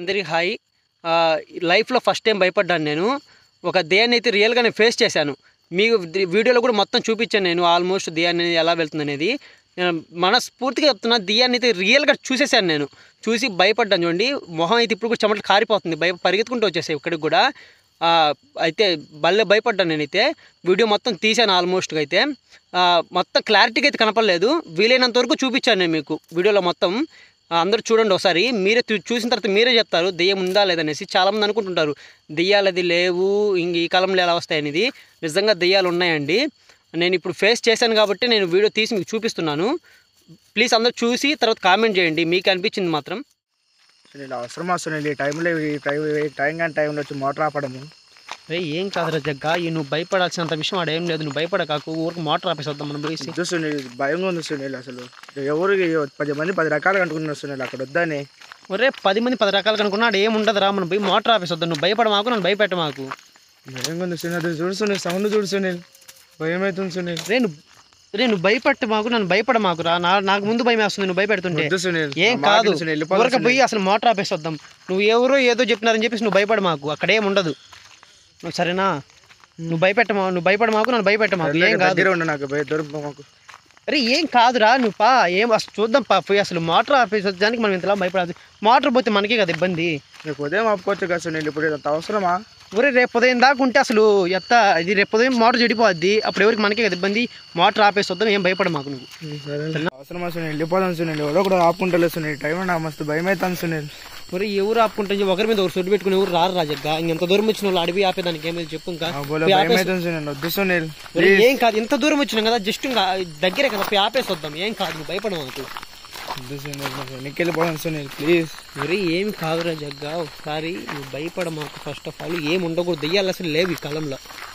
అందరికీ హాయ్ ఆ, లైఫ్లో ఫస్ట్ టైం భయపడ్డాను నేను ఒక దేయాన్ని అయితే రియల్గా నేను ఫేస్ చేశాను మీకు ది- వీడియోలో కూడా మొత్తం చూపించాను నేను ఆల్మోస్ట్ దియాన్ని అనేది ఎలా వెళ్తుంది అనేది నేను మనస్ఫూర్తిగా చెప్తున్నా దియాన్ని అయితే రియల్గా చూసేసాను నేను చూసి భయపడ్డాను చూడండి మొహం అయితే ఇప్పుడు కూడా చెమటలు కారిపోతుంది భయ పరిగెత్తుకుంటూ వచ్చేసాయి ఇక్కడికి కూడా ఆ, అయితే భలే భయపడ్డాను నేనైతే వీడియో మొత్తం తీశాను ఆల్మోస్ట్గా అయితే ఆ, మొత్తం క్లారిటీగా అయితే కనపడలేదు వీలైనంత వరకు చూపించాను నేను మీకు వీడియోలో మొత్తం ఆ, అందరూ చూడండి ఒకసారి మీరే చూ- చూసిన తర్వాత మీరే చెప్తారు దెయ్యం ఉందా లేదనేసి చాలామంది అనుకుంటుంటారు దెయ్యాలు అది లేవు ఇంక ఈ కాలంలో ఎలా వస్తాయి అనేది నిజంగా దెయ్యాలు ఉన్నాయండి నేను ఇప్పుడు ఫేస్ చేశాను కాబట్టి నేను వీడియో తీసి మీకు చూపిస్తున్నాను ప్లీజ్ అందరూ చూసి తర్వాత కామెంట్ చేయండి మీకు అనిపించింది మాత్రం సునీల్ అవసరమా సునీల్ ఈ టైంలో ఈ టైం ఈ టైం కానీ టైంలో వచ్చి మోటార్ ఆపడము రే ఏం కాదురా జగ్గా ఈ నువ్వు భయపడాల్సినంత విషయం ఆడ ఏం లేదు నువ్వు భయపడకాకు ఊరికి మోటార్ ఆపేసొద్దాం మనం పోయి వద్దు సునీల్ భయంగా ఉంది సునీల్ అసలు ఎవరికి పది మంది పది రకాలుగా అనుకుంటున్నారు సునీల్ అక్కడ వద్దని ఒరే పది మంది పది రకాలు కనుక్కున్నాడు ఏం ఉండదురా మనం పోయి మోటార్ ఆపేసొద్దాం నువ్వు భయపడ మాకు నన్ను భయపెట్ట మాకు భయంగా ఉంది సునీల్ అది చూడు సునీల్ సౌండ్ చూడు సునీల్ భయం అవుతుంది సునీల్ రే నువ్వు రే నువ్వు భయపట్టు మాకు నన్ను భయపడ మాకు రా నా నాకు ముందు భయం వేస్తుంది నువ్వు భయపెడుతుంటే వద్దు సునీల్ ఏం మా మాట కాదు విను సునీల్ వెళ్ళిపోదాం ఊరక పోయి అసలు మోటార్ ఆపేసొద్దాం నువ్వు ఎవరో ఏదో చెప్పినారని చెప్పేసి నువ్వు భయపడ మాకు అక్కడ ఏం ఉండదు నువ్వు సరేనా నువ్వు భయపెట్ట మా నువ్వు భయపడ మాకు నన్ను భయపెట్ట మాకు సునీల్. ఏం కాదు దగ్గర ఉండు నాకు భయ దొరుకు మాకు అరే ఏం కాదురా నువ్వు పా ఏం అసలు చూద్దాం పా పోయి అసలు మోటార్ ఆపేసొచ్చానికి మనం ఇంతలా భయపడాలి మోటార్ పోతే మనకే కదా ఇబ్బంది నీకు ఉదయం ఆపుకోవచ్చు కదా సునీల్ ఇప్పుడు అంత అవసరమా ఒరే రేపు ఉదయం దాకా ఉంటే అసలు ఎత్త ఇది రేపు ఉదయం మోటార్ చెడిపోద్ది అప్పుడు ఎవరికి మనకే కదా ఇబ్బంది మోటార్ ఆపేసొద్దాం ఏం భయపడ మాకు నువ్వు సరే అవసరమా సునీల్ వెళ్ళిపోదాం సునీల్ ఎవడో కూడా ఆపుకుంటలేదు సునీల్ టైంలో నాకు మస్తు భయం అవుతుంది సునీల్ మరి ఎవరు ఆపుకుంటే ఒకరి మీద ఒకరు సొడ్డు పెట్టుకుని ఎవరు రారు రాజగ్గా ఇంత దూరం వచ్చిన వాళ్ళు అడివి ఆపేదానికి ఏమైంది చెప్పు ఇంకా ఆ బోలో పోయి భయం ఆపేసి- అవుతుంది సునీల్ వద్దు సునీల్ ఒరే, ఏం కాదు ఇంత దూరం వచ్చినాం కదా జస్ట్ ఇంకా దగ్గరే కదా పోయి ఆపేసొద్దాం ఏం కాదు నువ్వు భయపడ మాకు వద్దు సునీల్ నాకు వెనక్కి వెళ్ళిపోదాం సునీల్ ప్లీజ్ మరి ఏం కాదురా జగ్గా ఒకసారి నువ్వు భయపడ మాకు ఫస్ట్ ఆఫ్ ఆల్ ఏం ఉండకూడదు దెయ్యాలు అసలు లేవు ఈ కాలంలో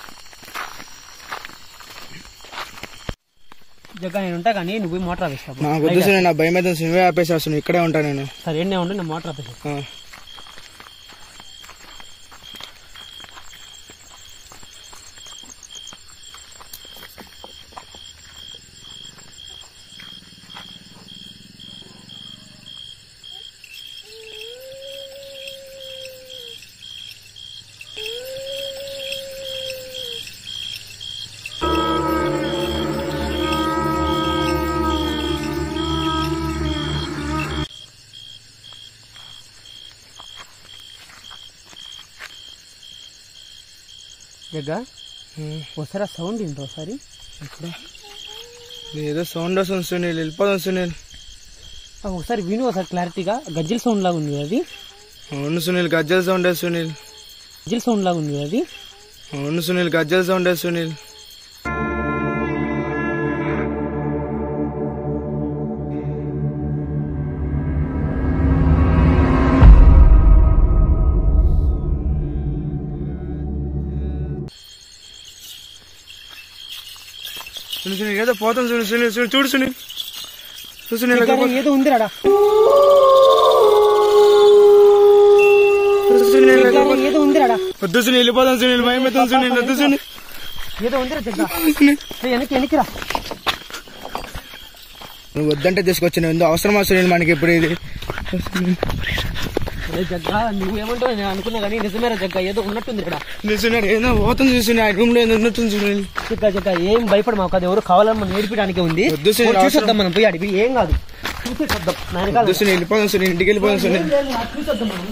జగ్గా నేను ఉంటా కానీ నువ్వు పోయి మోటార్ ఆపేస్తావు నాకు వద్దు సునీల్ నా భయం అవుతుంది సునీల్ ఆపేసా సునీల్ ఇక్కడే ఉంటా నేను సరే ఎన్నే ఉండి నేను మోటార్ ఆపేస్తాను ఆ. జగ్గా ఉమ్. ఒకసారి ఆ సౌండ్ ఏంటో ఒకసారి ఎక్కడ ఏదో సౌండ్ వస్తుంది సునీల్ వెళ్ళిపోదాం సునీల్ ఆ, ఒకసారి విను ఒకసారి క్లారిటీగా గజ్జల సౌండ్ లాగా ఉంది కదా అది అవును సునీల్ గజ్జల సౌండ్ సునీల్ గజ్జల సౌండ్ లాగా ఉంది కదా అది అవును సునీల్ గజ్జల సౌండ్ సునీల్ సునీల్ సునీల్ ఏదో పోతాం సునీల్ సునీల్ సునీల్ చూడు సునీల్ చూడు సునీల్ జగ్గా, అక్కడ ఏదో ఉంది రాడా పో- సునీల్ జగ్గా, ఏదో ఉంది రాడా వద్దు సునీల్ వెళ్ళిపోదాం సునీల్ భయం అవుతుంది సునీల్ వద్దు సునీల్ ఏదో ఉంది రా జగ్గా సునీల్ రే, వెనక్కి వెనక్కి రా నువ్వు వద్దంటే తీసుకొచ్చిన ఎందుకు అవసరమా సునీల్ మనకి ఇప్పుడు ఇది రే జగ్గా నువ్వేమంటావు నేను అనుకున్నా కానీ నిజమేరా జగ్గా ఏదో ఉన్నట్టుంది ఇక్కడ నిజున్నాడు ఏదో పోతుంది చూసి ఆ రూమ్ లో ఏదో ఉన్నట్టుంది సునీల్ జగ్గా జగ్గా ఏం భయపడ మాకు అది ఎవరు కావాలని మనం నేర్పించడానికే ఉంది వద్దు సునీల్, పోయి చూసేద్దాం మనం పోయి అడిగి ఏం కాదు చూసేద్దాం నా వెనకాల వద్దు సునీల్ వెళ్ళిపోదాం సునీల్ ఇంటికి వెళ్ళిపోదాం సునీల్ ఏం లేదు, అది చూసేద్దాం మనం